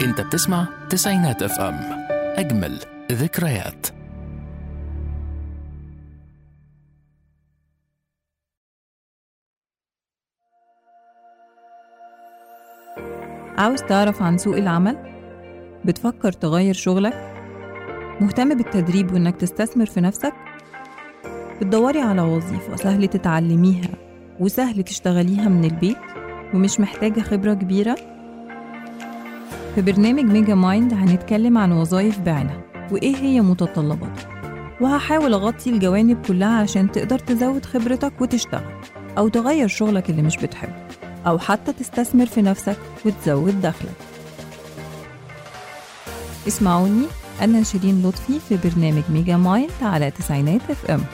انت بتسمع تسعينات اف ام اجمل ذكريات عاوز تعرف عن سوق العمل؟ بتفكر تغير شغلك؟ مهتم بالتدريب وإنك تستثمر في نفسك؟ بتدوري على وظيفة سهل تتعلميها وسهل تشتغليها من البيت ومش محتاجة خبرة كبيرة؟ في برنامج ميجا مايند هنتكلم عن وظائف بعينها وإيه هي متطلباتها وهحاول أغطي الجوانب كلها عشان تقدر تزود خبرتك وتشتغل أو تغير شغلك اللي مش بتحبه أو حتى تستثمر في نفسك وتزود دخلك اسمعوني أنا شيرين لطفي في برنامج ميجا مايند على تسعينات اف ام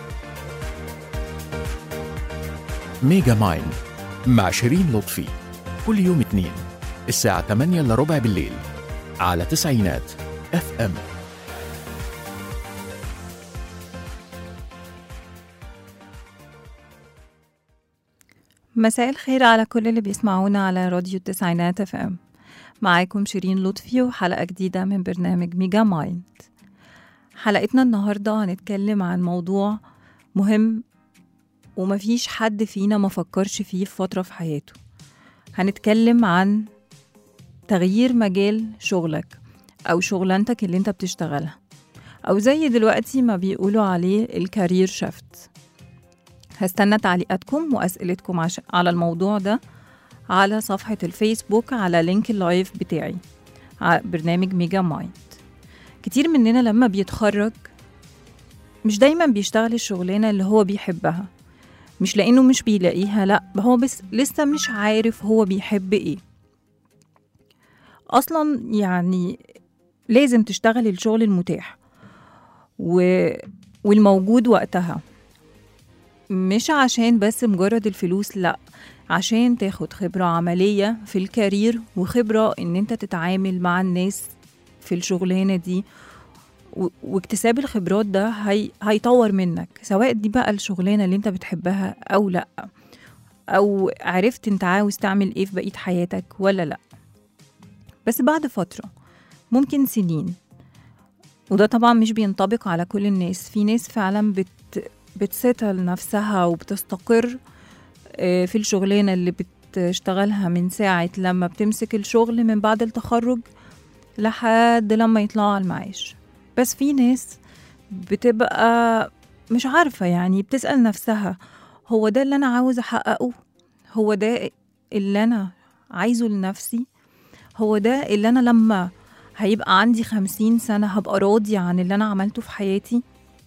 ميجا مايند مع شيرين لطفي كل يوم اثنين الساعة 8 إلا ربع بالليل على تسعينات اف ام مساء الخير على كل اللي بيسمعونا على راديو التسعينات اف ام معاكم شيرين لطفي وحلقة جديدة من برنامج ميجا مايند حلقتنا النهاردة هنتكلم عن موضوع مهم ومفيش حد فينا ما فكرش فيه في فترة في حياته هنتكلم عن تغيير مجال شغلك أو شغلانتك اللي انت بتشتغلها أو زي دلوقتي ما بيقولوا عليه الكارير شفت هستنى تعليقاتكم وأسئلتكم عش... على الموضوع ده على صفحة الفيسبوك على لينك اللايف بتاعي على برنامج ميجا مايند كتير مننا لما بيتخرج مش دايما بيشتغل الشغلانة اللي هو بيحبها مش لأنه مش بيلاقيها لأ هو بس لسه مش عارف هو بيحب ايه أصلا يعني لازم تشتغل الشغل المتاح و... والموجود وقتها مش عشان بس مجرد الفلوس لا عشان تاخد خبرة عملية في الكارير وخبرة ان انت تتعامل مع الناس في الشغلانة دي و- واكتساب الخبرات ده هي... هيطور منك سواء دي بقى الشغلانة اللي انت بتحبها او لا او عرفت انت عاوز تعمل ايه في بقية حياتك ولا لا بس بعد فترة ممكن سنين وده طبعا مش بينطبق على كل الناس في ناس فعلا بت بتستل نفسها وبتستقر آه، في الشغلانة اللي بتشتغلها من ساعة لما بتمسك الشغل من بعد التخرج لحد لما يطلعوا على المعاش بس في ناس بتبقى مش عارفة يعني بتسأل نفسها هو ده اللي أنا عاوز أحققه هو ده اللي أنا عايزه لنفسي هو ده اللي أنا لما هيبقى عندي خمسين سنة هبقى راضي عن اللي أنا عملته في حياتي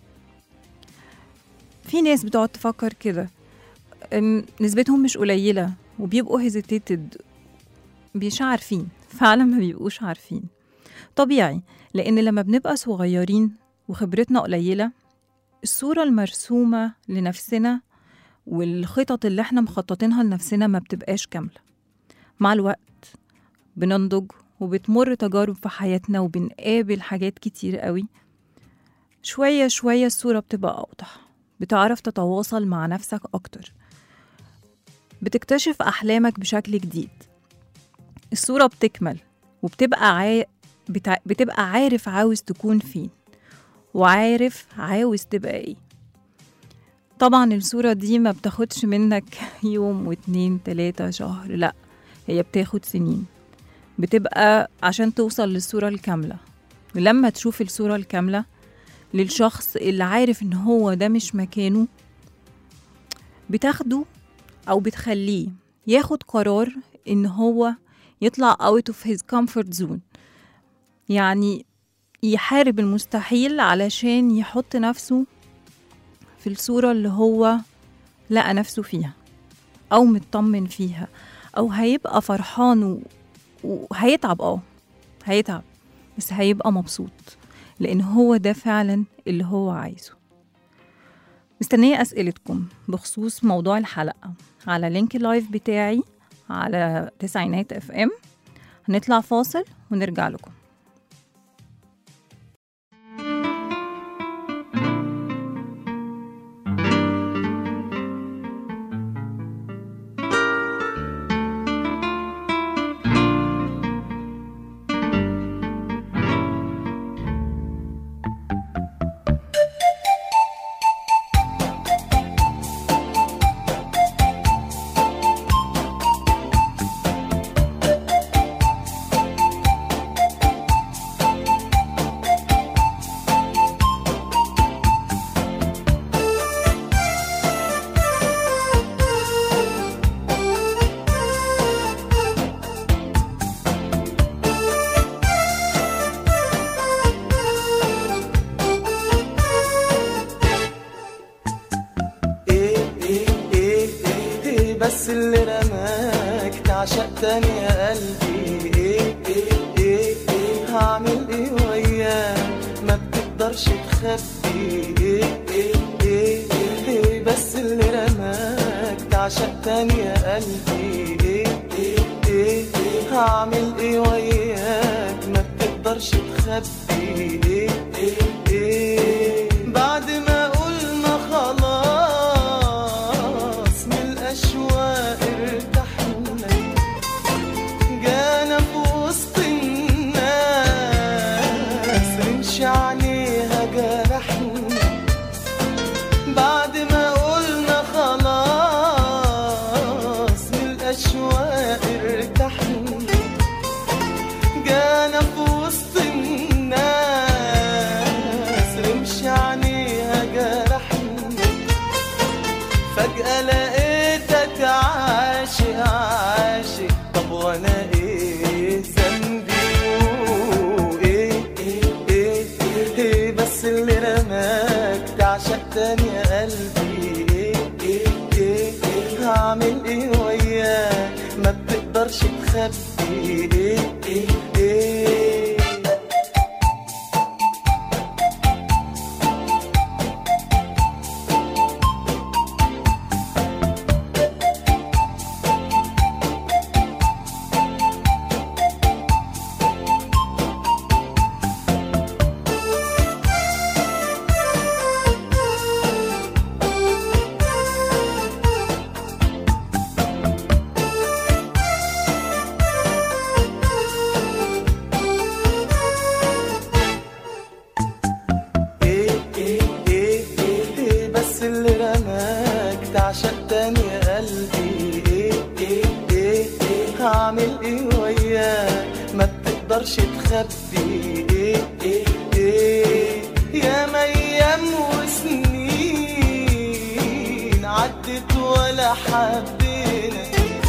في ناس بتقعد تفكر كده أم، نسبتهم مش قليلة وبيبقوا هيزيتيتد مش عارفين فعلا ما بيبقوش عارفين طبيعي لأن لما بنبقى صغيرين وخبرتنا قليلة الصورة المرسومة لنفسنا والخطط اللي احنا مخططينها لنفسنا ما بتبقاش كاملة مع الوقت بننضج وبتمر تجارب في حياتنا وبنقابل حاجات كتير قوي شوية شوية الصورة بتبقى أوضح بتعرف تتواصل مع نفسك أكتر بتكتشف أحلامك بشكل جديد الصورة بتكمل وبتبقى عا... بتع... بتبقى عارف عاوز تكون فين وعارف عاوز تبقى ايه طبعا الصورة دي ما بتاخدش منك يوم واتنين تلاتة شهر لا هي بتاخد سنين بتبقى عشان توصل للصورة الكاملة ولما تشوف الصورة الكاملة للشخص اللي عارف ان هو ده مش مكانه بتاخده او بتخليه ياخد قرار ان هو يطلع out of his comfort zone يعني يحارب المستحيل علشان يحط نفسه في الصورة اللي هو لقى نفسه فيها أو مطمن فيها أو هيبقى فرحان و- وهيتعب اه هيتعب بس هيبقى مبسوط لأن هو ده فعلا اللي هو عايزه مستنية أسئلتكم بخصوص موضوع الحلقة على لينك اللايف بتاعي على تسعينات اف ام هنطلع فاصل ونرجع لكم رماك تعشق تاني يا قلبي ايه ايه ايه ايه هعمل ايه وياك ما بتقدرش تخبي ايه ايه ايه ايه بس اللي رماك تعشق تاني يا قلبي ايه ايه ايه ايه هعمل ايه وياك ما بتقدرش تخبي ايه ايه ايه بعد ما قلنا خلاص من الاشواق ارتحنا جانا في وسط الناس رمش عليها جرحنا بعد ما قلنا خلاص من الاشواق ارتحنا جانا في وسط الناس رمش عليها جرحنا فجأة لقيتك عاشق عاشق طب وانا ايه ذنبي وايه ايه ايه ايه بس اللي رماك تعشق تاني يا قلبي ايه ايه ايه ايه هعمل ايه وياك ما بتقدرش تخبي ايه ايه ايه ايه ايه ايه ايه ايه بس اللي رماك تعشق تاني يا قلبي ايه ايه ايه ايه هعمل ايه وياك ما بتقدرش تخبي ايه ايه ايه يا ايام وسنين عدت ولا حبينا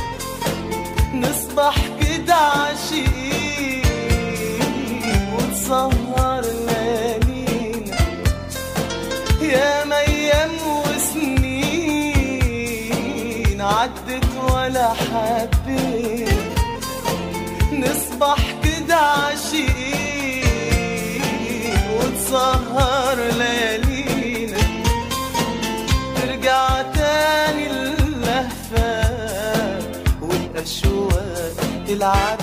نصبح كده عاشقين وتسهر ليالينا يا ايام وسنين عدت ولا حبينا نصبح كده عاشقين وتسهر ليالينا ترجع تاني اللهفة والأشواق تلعب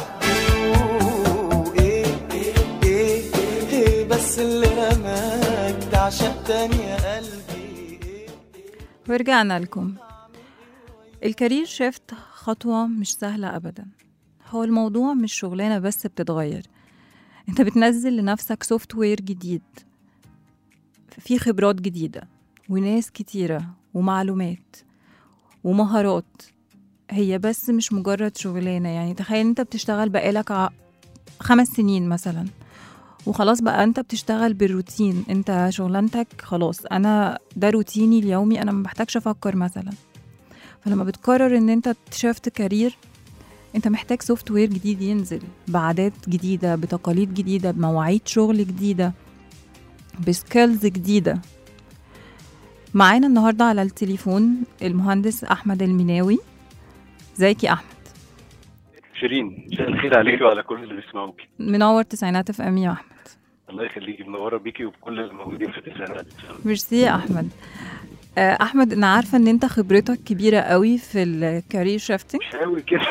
ايه ايه ايه ايه بس اللي رماك تعشق تاني يا قلبي ايه ورجعنا لكم الكارير شيفت خطوة مش سهلة أبدا هو الموضوع مش شغلانة بس بتتغير انت بتنزل لنفسك سوفت وير جديد فيه خبرات جديدة وناس كتيرة ومعلومات ومهارات هي بس مش مجرد شغلانة يعني تخيل انت بتشتغل بقالك ع- خمس سنين مثلا وخلاص بقى انت بتشتغل بالروتين انت شغلانتك خلاص انا ده روتيني اليومي انا ما بحتاجش افكر مثلا فلما بتقرر ان انت تشفت كارير انت محتاج سوفت وير جديد ينزل بعادات جديدة بتقاليد جديدة بمواعيد شغل جديدة بسكيلز جديدة معانا النهاردة على التليفون المهندس أحمد المناوي ازيك يا أحمد شيرين مساء الخير عليكي وعلى كل اللي بيسمعوكي منور تسعينات في أمي يا أحمد الله يخليكي منوره بيكي وبكل الموجودين في التسعينات ميرسي يا أحمد آه، أحمد أنا عارفة إن أنت خبرتك كبيرة قوي في الكارير شيفتنج مش قوي كده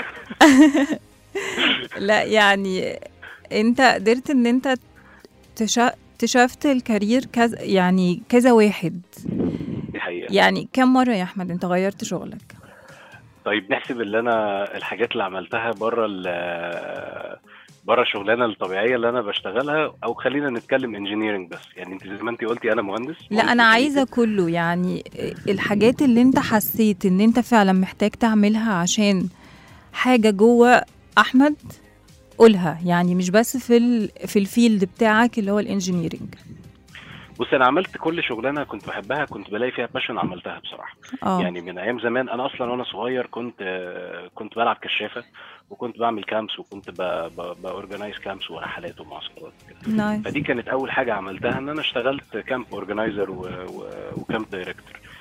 لا يعني انت قدرت ان انت تشا... تشافت الكارير كذا يعني كذا واحد دي حقيقه يعني كم مرة يا احمد انت غيرت شغلك طيب نحسب اللي انا الحاجات اللي عملتها بره ال بره الشغلانه الطبيعيه اللي انا بشتغلها او خلينا نتكلم انجينيرنج بس يعني انت زي ما انت قلتي انا مهندس لا مهندس انا ميكانيكا. عايزة كله يعني الحاجات اللي انت حسيت ان انت فعلا محتاج تعملها عشان حاجة جوه احمد قولها يعني مش بس في ال... في الفيلد بتاعك اللي هو الانجينيرينج بص انا عملت كل شغلانه كنت بحبها كنت بلاقي فيها باشن عملتها بصراحه اه يعني من ايام زمان انا اصلا وانا صغير كنت آه، كنت بلعب كشافه وكنت بعمل كامس وكنت باورجنايز كامس ورحلات ومعسكرات كده. نايس فدي كانت اول حاجه عملتها ان انا اشتغلت كامب اورجنايزر وكامب دايركتور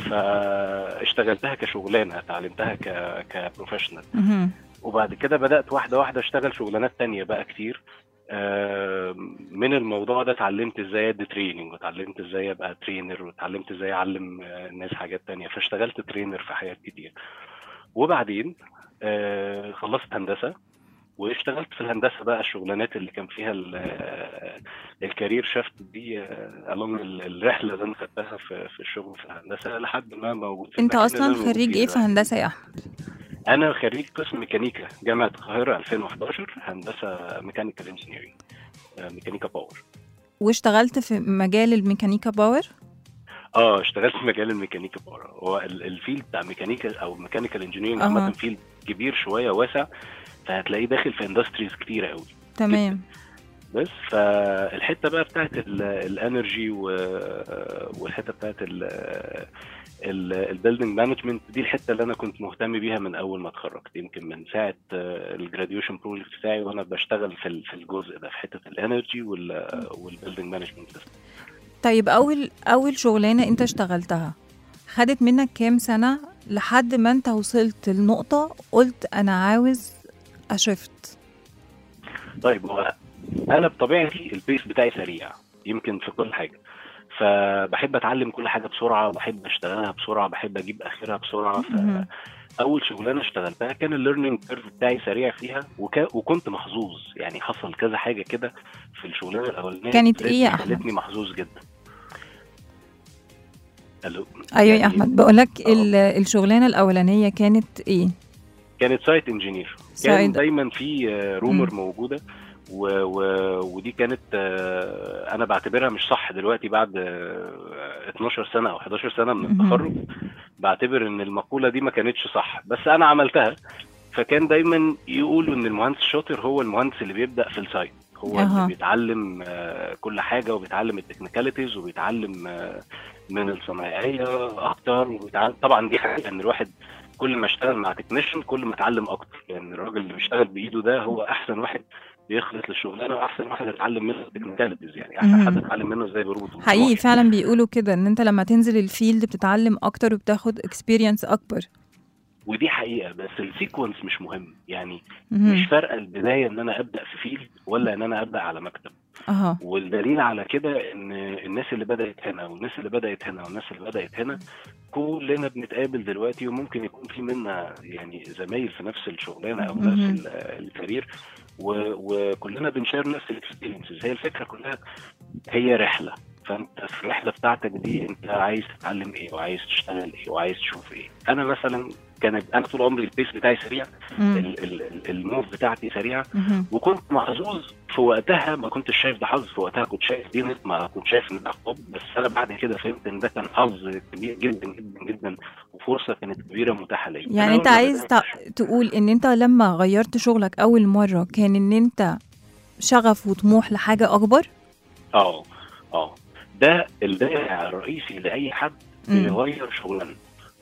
فاشتغلتها كشغلانه اتعلمتها ك كبروفيشنال مهم. وبعد كده بدات واحده واحده اشتغل شغلانات تانية بقى كتير آه، من الموضوع ده اتعلمت ازاي ادي تريننج واتعلمت ازاي ابقى ترينر واتعلمت ازاي اعلم آه، الناس حاجات تانية فاشتغلت ترينر في حاجات كتير وبعدين آه، خلصت هندسه واشتغلت في الهندسه بقى الشغلانات اللي كان فيها ال- آه، الكارير شافت دي الون الرحله اللي انا خدتها في في الشغل في الهندسه لحد ما موجود في انت المكان اللي اصلا أنا موجود خريج فيه ايه في دلوقتي. هندسه يا احمد انا خريج قسم ميكانيكا جامعه القاهره 2011 هندسه ميكانيكال انجينيرنج ميكانيكا باور واشتغلت في مجال الميكانيكا باور اه اشتغلت في مجال الميكانيكا باور هو ال- الفيلد بتاع ميكانيكا او ميكانيكال انجينيرنج أها. عامه فيلد كبير شويه واسع فهتلاقيه داخل في اندستريز كتيره قوي تمام بس فالحته بقى بتاعت الانرجي والحته بتاعت البيلدنج مانجمنت دي الحته اللي انا كنت مهتم بيها من اول ما اتخرجت يمكن من ساعه الجراديويشن بروجكت بتاعي وانا بشتغل في ال- في الجزء ده في حته الانرجي والبيلدنج مانجمنت طيب اول اول شغلانه انت اشتغلتها خدت منك كام سنه لحد ما انت وصلت لنقطه قلت انا عاوز اشفت طيب هو انا بطبيعتي البيس بتاعي سريع يمكن في كل حاجه فبحب اتعلم كل حاجه بسرعه بحب اشتغلها بسرعه بحب اجيب اخرها بسرعه مهم. فاول شغلانه اشتغلتها كان الليرنينج كيرف بتاعي سريع فيها وكا وكنت محظوظ يعني حصل كذا حاجه كده في الشغلانه الاولانيه كانت إيه يا أحمد؟ خلتني محظوظ جدا الو ايوه يا يعني احمد بقولك آه. ال- الشغلانه الاولانيه كانت ايه كانت سايت انجينير كان سايد دايما في رومر موجوده و... و... ودي كانت آه، انا بعتبرها مش صح دلوقتي بعد آه، 12 سنه او 11 سنه من مهم. التخرج بعتبر ان المقوله دي ما كانتش صح بس انا عملتها فكان دايما يقولوا ان المهندس الشاطر هو المهندس اللي بيبدا في السايت هو أها. اللي بيتعلم آه، كل حاجه وبيتعلم التكنيكاليتيز وبيتعلم آه، من الصنايعيه اكتر وبيتعلم طبعا دي حاجه ان الواحد كل ما اشتغل مع تكنيشن كل ما اتعلم اكتر لان يعني الراجل اللي بيشتغل بايده ده هو احسن واحد بيخلص للشغلانه واحسن واحد اتعلم منه التكنيكاليتيز يعني احسن مهم. حد اتعلم منه ازاي بيربط حقيقي المصباح. فعلا بيقولوا كده ان انت لما تنزل الفيلد بتتعلم اكتر وبتاخد اكسبيرينس اكبر ودي حقيقه بس السيكونس مش مهم يعني مهم. مش فارقه البدايه ان انا ابدا في فيلد ولا ان انا ابدا على مكتب اها والدليل على كده ان الناس اللي بدات هنا والناس اللي بدات هنا والناس اللي بدات هنا كلنا بنتقابل دلوقتي وممكن يكون في منا يعني زمايل في نفس الشغلانه او مهم. نفس ال- الكارير و- وكلنا بنشير نفس الاكسبيرينسز هي الفكره كلها هي رحله فانت في الرحله بتاعتك دي انت عايز تتعلم ايه وعايز تشتغل ايه وعايز تشوف ايه انا مثلا كانت انا طول عمري البيس بتاعي سريع مم. ال- ال- ال- الموف بتاعتي سريعه مهم. وكنت محظوظ في وقتها ما كنتش شايف ده حظ في وقتها كنت شايف دي نت ما كنت شايف ان ده حب بس انا بعد كده فهمت ان ده كان حظ كبير جدا جدا جدا وفرصه كانت كبيره متاحه ليا أنا يعني أول انت ما عايز بدأت تع- تقول ان انت لما غيرت شغلك اول مره كان ان انت شغف وطموح لحاجه اكبر اه اه ده الدافع الرئيسي لاي حد مم. بيغير شغلانه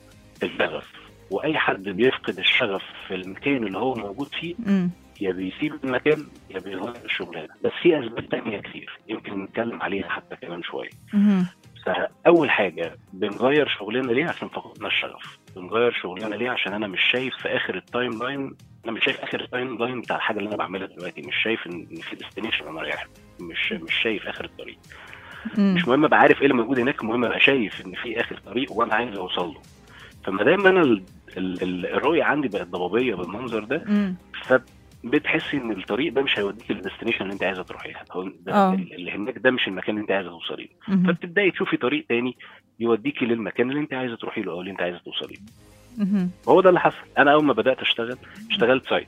الشغف واي حد بيفقد الشغف في المكان اللي هو موجود فيه مم. يا بيسيب المكان يا بيغير الشغلانه بس في اسباب تانية كتير يمكن نتكلم عليها حتى كمان شويه مهم. فاول حاجه بنغير شغلنا ليه عشان فقدنا الشغف بنغير شغلنا ليه عشان انا مش شايف في اخر التايم لاين انا مش شايف اخر التايم لاين بتاع الحاجه اللي انا بعملها دلوقتي مش شايف ان إن في ديستنيشن انا رايح له. مش مش شايف اخر الطريق مم. مش مهم ابقى عارف ايه اللي موجود هناك المهم ابقى شايف ان في اخر طريق وانا عايز اوصل له فما دام انا ال- ال- ال- الرؤيه عندي بقت ضبابيه بالمنظر ده مم. فبتحسي ان الطريق ده مش هيوديك للديستنيشن اللي انت عايزه تروحيها هو ده آه. اللي هناك ده مش المكان اللي انت عايزه توصلي له مهم. فبتبداي تشوفي طريق تاني يوديكي للمكان اللي انت عايزه تروحي له او اللي انت عايزه توصلي له مهم. هو ده اللي حصل انا اول ما بدات اشتغل اشتغلت سايت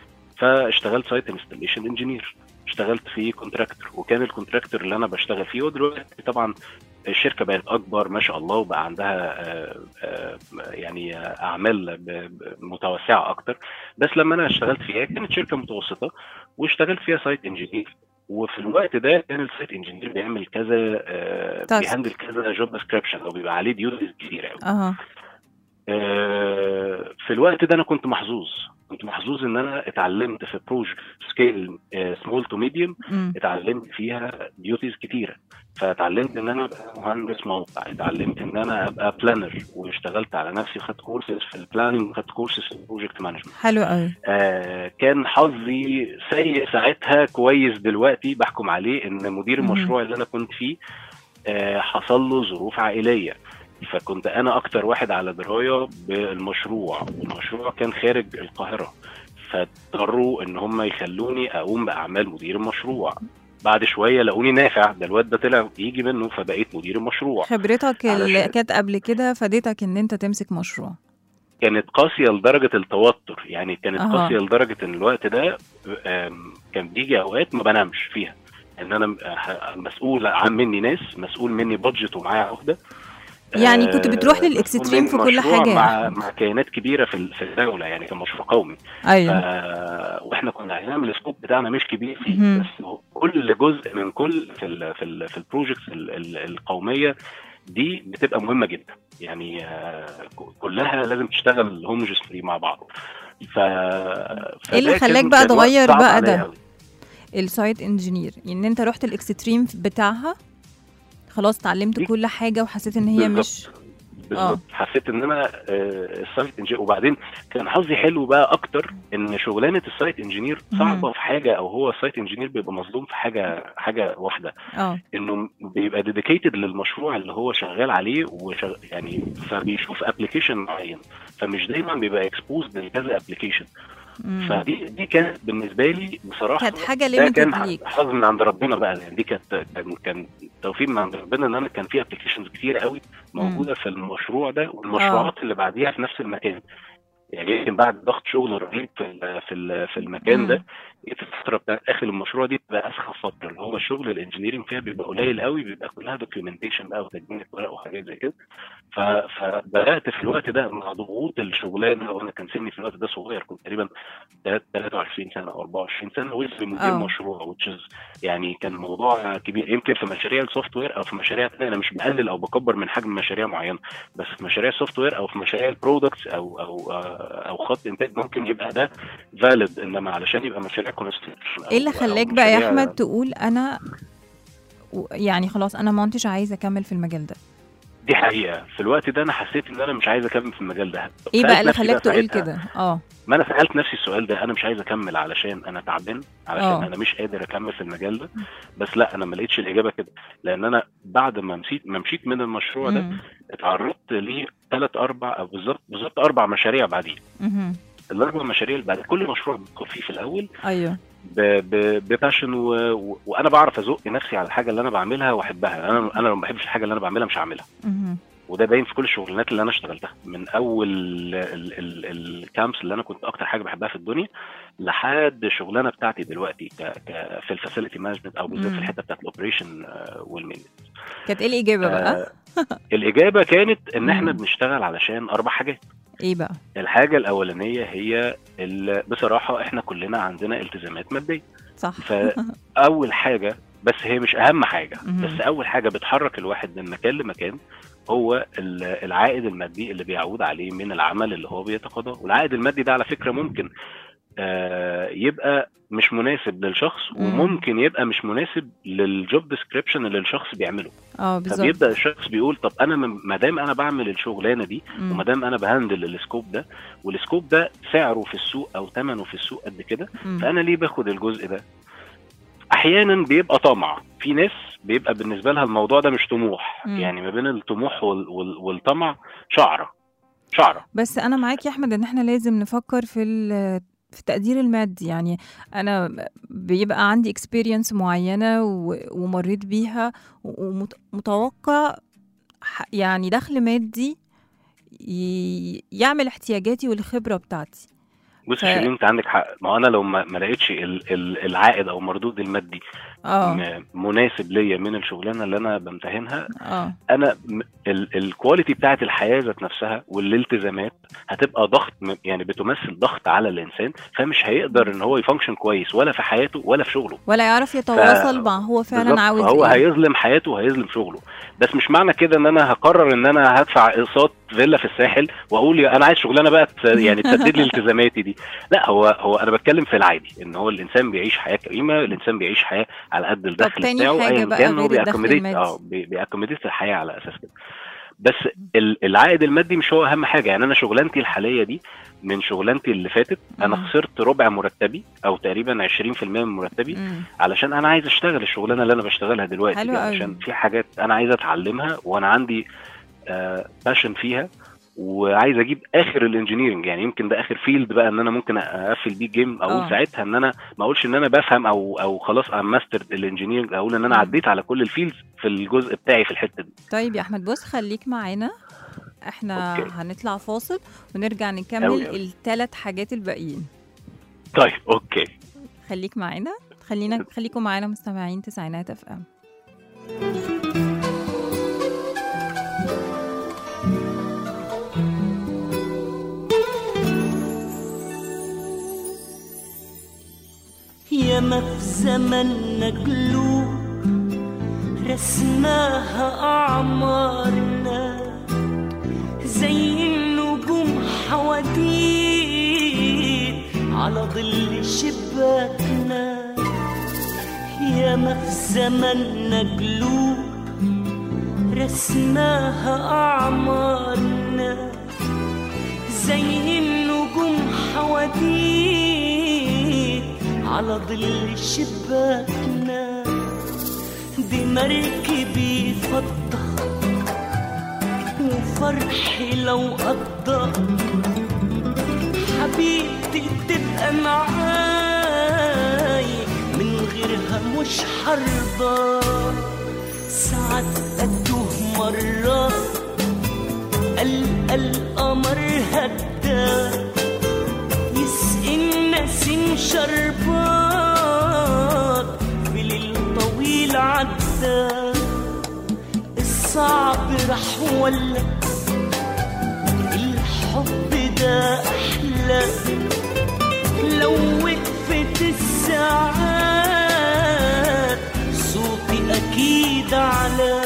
فاشتغلت سايت انستليشن انجينير اشتغلت في كونتراكتور وكان الكونتراكتور اللي انا بشتغل فيه ودلوقتي طبعا الشركه بقت اكبر ما شاء الله وبقى عندها آه، آه، يعني اعمال ب- ب- متوسعه اكتر بس لما انا اشتغلت فيها كانت شركه متوسطه واشتغلت فيها سايت انجينير وفي الوقت ده كان السايت انجينير بيعمل كذا آه، تاسك. بيهندل كذا جوب ديسكريبشن او بيبقى عليه ديوتيز كتير قوي اها آه، في الوقت ده انا كنت محظوظ كنت محظوظ ان انا اتعلمت في بروجكت سكيل سمول تو ميديوم مم. اتعلمت فيها ديوتيز كتيره فاتعلمت ان انا ابقى مهندس موقع اتعلمت ان انا ابقى بلانر واشتغلت على نفسي خدت كورسز في البلاننج وخدت كورسز في البروجكت مانجمنت حلو قوي آه كان حظي سيء ساعتها كويس دلوقتي بحكم عليه ان مدير مهم. المشروع اللي انا كنت فيه آه حصل له ظروف عائليه فكنت انا اكتر واحد على درايه بالمشروع والمشروع كان خارج القاهره فاضطروا ان هم يخلوني اقوم باعمال مدير المشروع بعد شويه لقوني نافع ده الواد ده طلع يجي منه فبقيت مدير المشروع خبرتك اللي علشان- كانت قبل كده فادتك ان انت تمسك مشروع كانت قاسيه لدرجه التوتر يعني كانت أها. قاسيه لدرجه ان الوقت ده آم، كان بيجي اوقات ما بنامش فيها ان انا م- ه- مسؤول عن مني ناس مسؤول مني بادجت ومعايا عقده يعني آه، كنت بتروح مسؤول للإكستريم مني في كل مشروع حاجة يا مع أحمد. مع كيانات كبيره في ال- في الدوله يعني كان مشروع قومي ايوه آه، واحنا كنا هنعمل السكوب بتاعنا مش كبير فيه مهم. بس هو كل جزء من كل في ال في ال في البروجكتس ال- ال- القوميه دي بتبقى مهمه جدا يعني آه، ك- كلها لازم تشتغل هوموجيسلي مع بعض ف إيه اللي فده خلاك كان- بقى كان وقت تغير صعب بقى عليا ده؟ أوي. السايت انجينير ان انت رحت الاكستريم بتاعها خلاص اتعلمت دي- كل حاجه وحسيت ان هي مش بالظبط. بالظبط حسيت ان انا آه، السايت انجينير وبعدين كان حظي حلو بقى اكتر ان شغلانه السايت انجينير صعبه في حاجه او هو السايت انجينير بيبقى مظلوم في حاجه حاجه واحده اه انه بيبقى ديديكيتد للمشروع اللي هو شغال عليه وشغ... يعني فبيشوف ابلكيشن معين فمش دايما بيبقى اكسبوز لكذا ابلكيشن مم. فدي دي كانت بالنسبه لي بصراحه كانت حاجه ده كان ليميتد ليك حظ من عند ربنا بقى يعني دي كانت كان كان توفيق من عند ربنا ان انا كان في ابلكيشنز كتير قوي موجوده في المشروع ده والمشروعات اللي بعديها في نفس المكان يعني يمكن بعد ضغط شغل رهيب في ال- في ال- في المكان مم. ده جيت الفتره بتاعت اخر المشروع دي بتبقى اسخف فتره اللي هو الشغل الانجينيرنج فيها بيبقى قليل قوي بيبقى كلها دوكيومنتيشن بقى وتجميع ورق وحاجات زي كده ف- فبدات في الوقت ده مع ضغوط الشغلانه وانا كان سني في الوقت ده صغير كنت تقريبا 23 سنه او 24 سنه واسمي مدير آه. مشروع which is يعني كان موضوع كبير يمكن في مشاريع السوفت وير او في مشاريع تانية انا مش بقلل او بكبر من حجم مشاريع معينه بس في مشاريع السوفت وير او في مشاريع البرودكتس او او آه، او خط انتاج ممكن يبقى ده فاليد انما علشان يبقى مشاريع كونستراكشن ايه اللي خلاك بقى يا احمد تقول انا و- يعني خلاص انا ما كنتش عايزه اكمل في المجال ده دي حقيقه في الوقت ده انا حسيت ان انا مش عايز اكمل في المجال ده ايه سألت بقى اللي نفسي خلاك تقول ساعتها، كده اه ما انا سالت نفسي السؤال ده انا مش عايز اكمل علشان انا تعبان علشان آه. انا مش قادر اكمل في المجال ده بس لا انا ما لقيتش الاجابه كده لان انا بعد ما مشيت ما مشيت من المشروع ده مم. اتعرضت لثلاث اربع او بالظبط بالظبط اربع مشاريع بعديه مهم. الاربع مشاريع اللي بعد كل مشروع بيدخل فيه في الاول ايوه ب- ب- بباشن و... و... وانا بعرف ازق نفسي على الحاجه اللي انا بعملها واحبها انا انا لو ما بحبش الحاجه اللي انا بعملها مش هعملها مهم. وده باين في كل الشغلانات اللي انا اشتغلتها من اول الكامبس اللي انا كنت اكتر حاجه بحبها في الدنيا لحد الشغلانه بتاعتي دلوقتي ك... ك... في الفاسيلتي مانجمنت او بالذات في مم. الحته بتاعت الاوبريشن والمينتنس كانت ايه الاجابه بقى الاجابه كانت ان احنا مم. بنشتغل علشان اربع حاجات ايه بقى الحاجه الاولانيه هي ال... بصراحه احنا كلنا عندنا التزامات ماديه صح فاول حاجه بس هي مش اهم حاجه مهم. بس اول حاجه بتحرك الواحد من مكان لمكان هو ال- العائد المادي اللي بيعود عليه من العمل اللي هو بيتقاضاه والعائد المادي ده على فكره ممكن آه، يبقى مش مناسب للشخص مم. وممكن يبقى مش مناسب للجوب ديسكريبشن اللي الشخص بيعمله اه بالظبط فبيبدا الشخص بيقول طب انا ما دام انا بعمل الشغلانه دي مم. وما دام انا بهندل السكوب ده والسكوب ده سعره في السوق او ثمنه في السوق قد كده مم. فانا ليه باخد الجزء ده احيانا بيبقى طمع في ناس بيبقى بالنسبه لها الموضوع ده مش طموح مم. يعني ما بين الطموح وال وال والطمع شعره شعره بس انا معاك يا احمد ان احنا لازم نفكر في ال- في التقدير المادي يعني انا بيبقى عندي اكسبيرينس معينه و- ومريت بيها ومتوقع يعني دخل مادي ي- يعمل احتياجاتي والخبره بتاعتي بص ف- ف... انت عندك حق ما هو انا لو ما ما لقيتش ال- ال- العائد او المردود المادي اه م- مناسب ليا من الشغلانه اللي انا بمتهنها اه انا م- ال- الكواليتي بتاعت الحياه ذات نفسها والالتزامات هتبقى ضغط م- يعني بتمثل ضغط على الانسان فمش هيقدر ان هو يفانكشن كويس ولا في حياته ولا في شغله ولا يعرف يتواصل مع هو فعلا بالظبط، عاوز فهو ايه هيظلم حياته وهيظلم شغله بس مش معنى كده ان انا هقرر ان انا هدفع اقساط فيلا في الساحل واقول يا انا عايز شغلانه بقى ت- يعني تسدد لي التزاماتي دي لا هو هو انا بتكلم في العادي ان هو الانسان بيعيش حياه كريمه الانسان بيعيش حياه على قد الدخل تاني بتاعه حاجة ايا بقى كان هو غير الدخل بيأكوميديت المادي. اه بي- بيأكوميديت الحياه على اساس كده بس ال- العائد المادي مش هو اهم حاجه يعني انا شغلانتي الحاليه دي من شغلانتي اللي فاتت انا مم. خسرت ربع مرتبي او تقريبا 20% من مرتبي مم. علشان انا عايز اشتغل الشغلانه اللي انا بشتغلها دلوقتي حلو دي قوي. علشان في حاجات انا عايز اتعلمها وانا عندي باشن فيها وعايز اجيب اخر الانجينيرنج يعني يمكن ده اخر فيلد بقى ان انا ممكن اقفل بيه جيم اقول آه. ساعتها ان انا ما اقولش ان انا بفهم او او خلاص ام ماستر الانجينيرنج اقول ان انا مم. عديت على كل الفيلدز في الجزء بتاعي في الحته دي طيب يا احمد بص خليك معانا احنا أوكي. هنطلع فاصل ونرجع أوي نكمل أوي. الثلاث حاجات الباقيين طيب اوكي خليك معانا خلينا خليكم معانا مستمعين تسعينات اف ام ياما في زمننا قلوب رسماها أعمارنا زي النجوم حواديت على ظل شباكنا ياما في زمننا قلوب رسماها أعمارنا زي النجوم حواديت على ظل شباكنا دي مركبي فضة وفرحي لو قضى حبيبتي تبقى معاي من غيرها مش حرضى ساعات أتوه مرة ألقى القمر هدى يسقي النسيم شربات في ليل طويل عدى الصعب راح ولا الحب ده أحلى لو وقفت الساعات صوتي أكيد على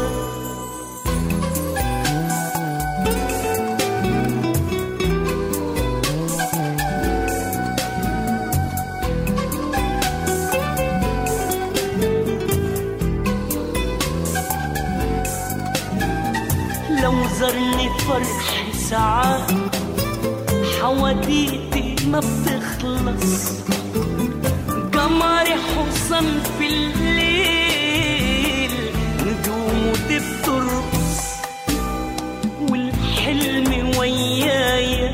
لو زرني فرح ساعات حواديتي ما بتخلص قمري حصن في الليل نجوم ودي بترقص والحلم ويايا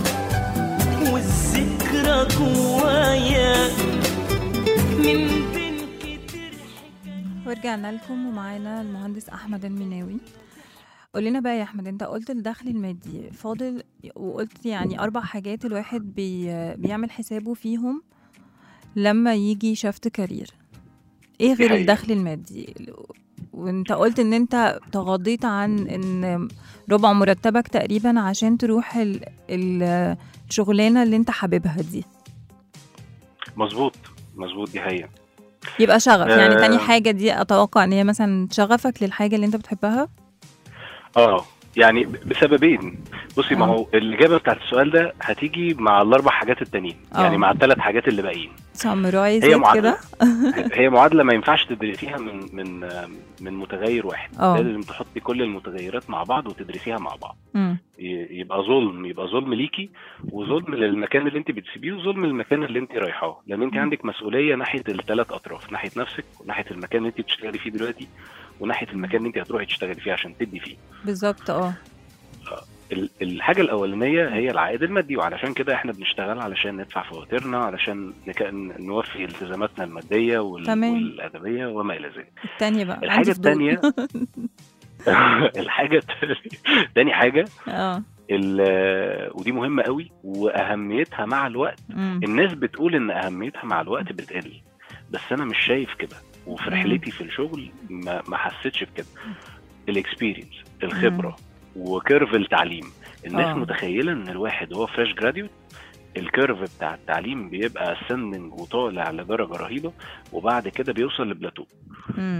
والذكرى جوايا من بين كتير حكايات ورجعنا لكم ومعانا المهندس احمد المناوي قول لنا بقى يا احمد انت قلت الدخل المادي فاضل وقلت يعني اربع حاجات الواحد بي بيعمل حسابه فيهم لما يجي شفت كارير ايه غير حقيقة. الدخل المادي وانت قلت ان انت تغاضيت عن ان ربع مرتبك تقريبا عشان تروح ال- ال- الشغلانه اللي انت حاببها دي مظبوط مظبوط دي حقيقه يبقى شغف يعني آه. تاني حاجه دي اتوقع ان هي مثلا شغفك للحاجه اللي انت بتحبها اه يعني ب- بسببين بصي ما آه. هو الاجابه بتاعت السؤال ده هتيجي مع الاربع حاجات التانيين آه. يعني مع الثلاث حاجات اللي باقيين ساموراي هي زيت معادله كده هي معادله ما ينفعش تدرسيها من من من متغير واحد آه. لازم تحطي كل المتغيرات مع بعض وتدرسيها مع بعض مم. ي- يبقى ظلم يبقى ظلم ليكي وظلم للمكان اللي انت بتسيبيه وظلم للمكان اللي انت رايحاه لان انت مم. عندك مسؤوليه ناحيه الثلاث اطراف ناحيه نفسك وناحيه المكان اللي انت بتشتغلي فيه دلوقتي وناحيه المكان اللي انت هتروحي تشتغلي فيه عشان تدي فيه بالظبط اه ال- الحاجه الاولانيه هي العائد المادي وعلشان كده احنا بنشتغل علشان ندفع فواتيرنا علشان نك- نوفي التزاماتنا الماديه وال- تمام. والادبيه وما الى ذلك التانية بقى الحاجه عندي فضول. الثانيه الحاجه التانية- تاني حاجه اه ال- ودي مهمه قوي واهميتها مع الوقت مم. الناس بتقول ان اهميتها مع الوقت بتقل بس انا مش شايف كده وفي مم. رحلتي في الشغل ما, ما حسيتش بكده الاكسبيرينس الخبره وكيرف التعليم الناس آه. متخيله ان الواحد وهو فريش جراديوت الكيرف بتاع التعليم بيبقى ascending وطالع لدرجه رهيبه وبعد كده بيوصل لبلاتو مم.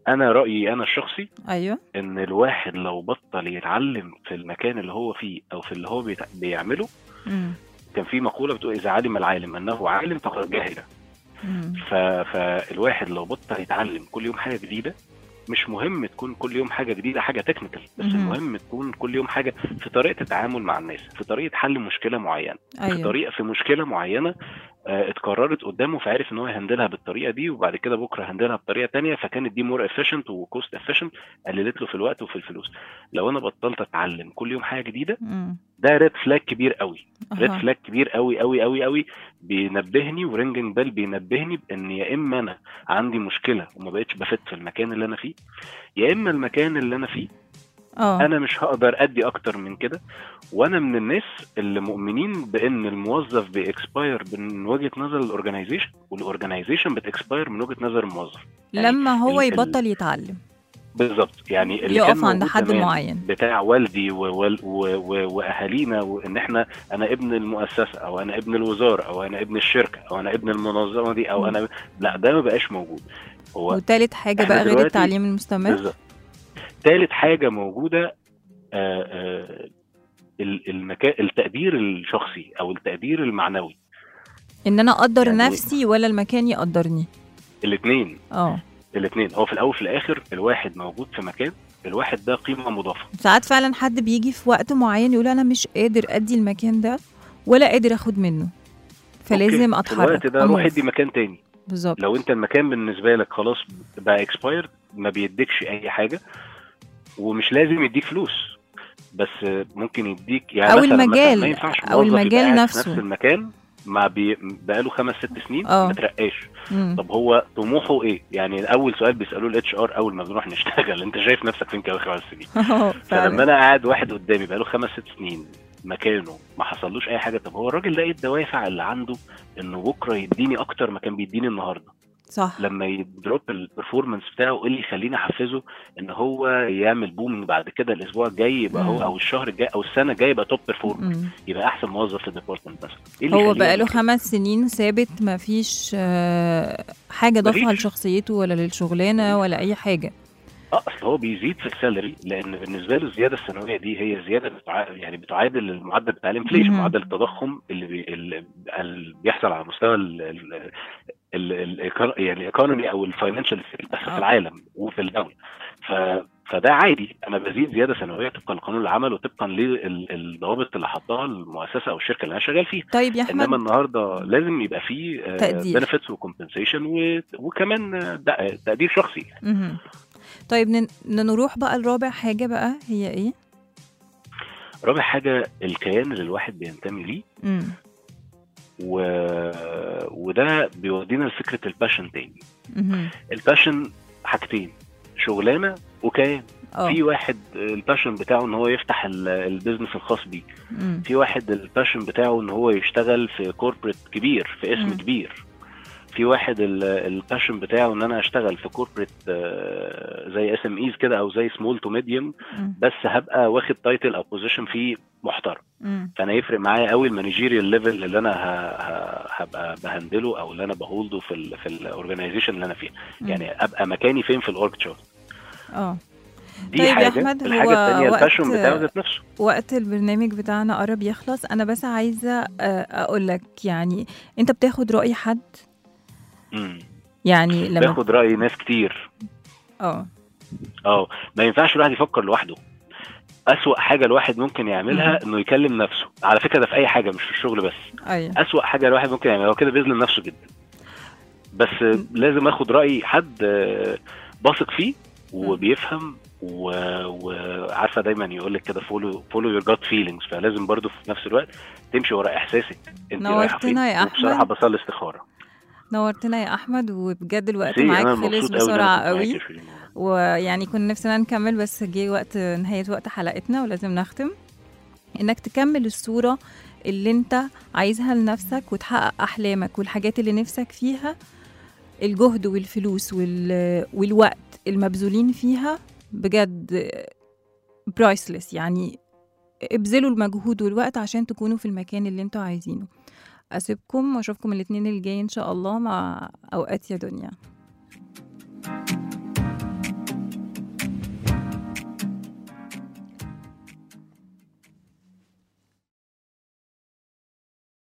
انا رايي انا الشخصي ايوه ان الواحد لو بطل يتعلم في المكان اللي هو فيه او في اللي هو بيتع- بيعمله مم. كان في مقوله بتقول اذا علم العالم انه عالم فقد جهل مم. ف... فالواحد لو بطل يتعلم كل يوم حاجه جديده مش مهم تكون كل يوم حاجه جديده حاجه تكنيكال بس مهم. المهم تكون كل يوم حاجه في طريقه التعامل مع الناس في طريقه حل مشكله معينه في ايوه طريقه في مشكله معينه آه، اتكررت قدامه فعرف ان هو يهندلها بالطريقه دي وبعد كده بكره هندلها بطريقه تانية فكانت دي مور افيشنت وكوست افيشنت قللت له في الوقت وفي الفلوس لو انا بطلت اتعلم كل يوم حاجه جديده مم. ده ريد فلاج كبير قوي ريد أها. فلاج كبير قوي قوي قوي قوي بينبهني ورينجنج بيل بينبهني بان يا اما انا عندي مشكله وما بقتش بفت في المكان اللي انا فيه يا اما المكان اللي انا فيه اه انا مش هقدر ادي اكتر من كده وانا من الناس اللي مؤمنين بان الموظف بيكسباير من وجهه نظر الاورجنايزيشن والاورجنايزيشن بتكسباير من وجهه نظر الموظف يعني لما هو ال- ال- يبطل يتعلم بالظبط يعني اللي يقف كان عند موجود حد زمان معين بتاع والدي ووال- و- و- واهالينا وان احنا انا ابن المؤسسه او انا ابن الوزاره او انا ابن الشركه او انا ابن المنظمه دي او انا لا ده ما بقاش موجود هو وتالت حاجة إحنا بقى غير دلوقتي- التعليم المستمر بالظبط ثالث حاجه موجوده آه، آه، ال- المكان التقدير الشخصي او التقدير المعنوي ان انا اقدر يعني- نفسي ولا المكان يقدرني الاثنين اه الاثنين هو في الاول في الاخر الواحد موجود في مكان الواحد ده قيمه مضافه ساعات فعلا حد بيجي في وقت معين يقول انا مش قادر ادي المكان ده ولا قادر اخد منه فلازم أوكي، في اتحرك الوقت ده روح أموف. ادي مكان تاني بالظبط لو انت المكان بالنسبه لك خلاص بقى اكسبايرد ما بيديكش اي حاجه ومش لازم يديك فلوس بس ممكن يديك يعني أو مثلا مثلا المجال- ما ينفعش أو موظف يبقى المجال قاعد في نفسه. نفس المكان ما بي... بقاله خمس ست سنين اه. ما ترقاش مم. طب هو طموحه ايه؟ يعني اول سؤال بيسالوه الاتش ار اول ما بنروح نشتغل انت شايف نفسك فين كمان خمس سنين؟ اه فلما فعلا انا قاعد واحد قدامي بقاله خمس ست سنين مكانه ما حصلوش اي حاجه طب هو الراجل ده ايه الدوافع اللي عنده انه بكره يديني اكتر ما كان بيديني النهارده صح لما يدروب البرفورمانس بتاعه ايه اللي يخليني احفزه ان هو يعمل بومينج بعد كده الاسبوع الجاي يبقى مم. هو او الشهر الجاي او السنه الجايه يبقى توب بيرفورمر مم. يبقى احسن موظف في الديبارتمنت مثلا ايه اللي هو يخليه بقى له يعمل كده؟ خمس سنين ثابت ما فيش آه، حاجة ضافها مفيش. لشخصيته ولا للشغلانة ولا أي حاجة اه اصل هو بيزيد في السالري لان بالنسبه له الزياده السنويه دي هي زياده بتع... يعني بتعادل المعدل بتاع الانفليشن مهم. معدل التضخم اللي, بي... اللي اللي بيحصل على مستوى ال... ال... ال... ال... يعني الايكونومي او الفاينانشال بس في آه. العالم وفي الدوله ف... فده عادي انا بزيد زياده سنويه طبقا لقانون العمل وطبقا للضوابط اللي حطها المؤسسه او الشركه اللي انا شغال فيها طيب يا انما أحمد النهارده لازم يبقى فيه تقدير. بنفيتس وكومبنسيشن وكمان آه، ده- تقدير شخصي مهم. طيب ن- ن- نروح بقى لرابع حاجة بقى هي ايه؟ رابع حاجه الكيان اللي الواحد بينتمي ليه مم. و... وده بيودينا لفكره الباشن تاني مهم. الباشن حاجتين شغلانه وكيان اه في واحد الباشن بتاعه ان هو يفتح ال- البيزنس الخاص بيه مم. في واحد الباشن بتاعه ان هو يشتغل في كوربريت كبير في اسم مم. كبير في واحد ال- الباشن بتاعه ان انا اشتغل في كوربريت زي اس ام ايز كده او زي سمول تو ميديوم مم. بس هبقى واخد تايتل او بوزيشن فيه محترم مم. فانا يفرق معايا قوي المانجيريال ليفل اللي انا ه- ه- هبقى بهندله او اللي انا بهولده في ال في الاورجنايزيشن اللي انا فيها مم. يعني ابقى مكاني فين في الاورج تشارت اه دي طيب يا حاجه أحمد، الحاجه هو الثانيه وقت- الباشن بتاعه ذات نفسه وقت البرنامج بتاعنا قرب يخلص انا بس عايزة آه، اقول لك يعني انت بتاخد رأي حد امم يعني لما باخد راي ناس كتير اه اه ما ينفعش الواحد يفكر لوحده أسوأ حاجة الواحد ممكن يعملها إنه يكلم نفسه، على فكرة ده في أي حاجة مش في الشغل بس، ايوه أسوأ حاجة الواحد ممكن يعملها هو كده بيظلم نفسه جدا. بس آه، لازم آخد رأي حد آه، بثق فيه وبيفهم و- وعارفة دايما يقول لك كده فولو فولو يور جاد فيلينجز فلازم برضو في نفس الوقت تمشي ورا إحساسك أنت رايحة فين نورتنا يا وبصراحة أحمد. بصلي استخارة. نورتنا يا احمد وبجد الوقت ميرسي، معاك أنا خلص مبسوط أوي إن أنا بسرعه كنت معاكي قوي يا شيرين. ويعني كنا نفسنا نكمل بس جه وقت نهايه وقت حلقتنا ولازم نختم انك تكمل الصوره اللي انت عايزها لنفسك وتحقق احلامك والحاجات اللي نفسك فيها الجهد والفلوس وال... والوقت المبذولين فيها بجد برايسلس يعني ابذلوا المجهود والوقت عشان تكونوا في المكان اللي انتوا عايزينه اسيبكم واشوفكم الاثنين الجاي ان شاء الله مع اوقات يا دنيا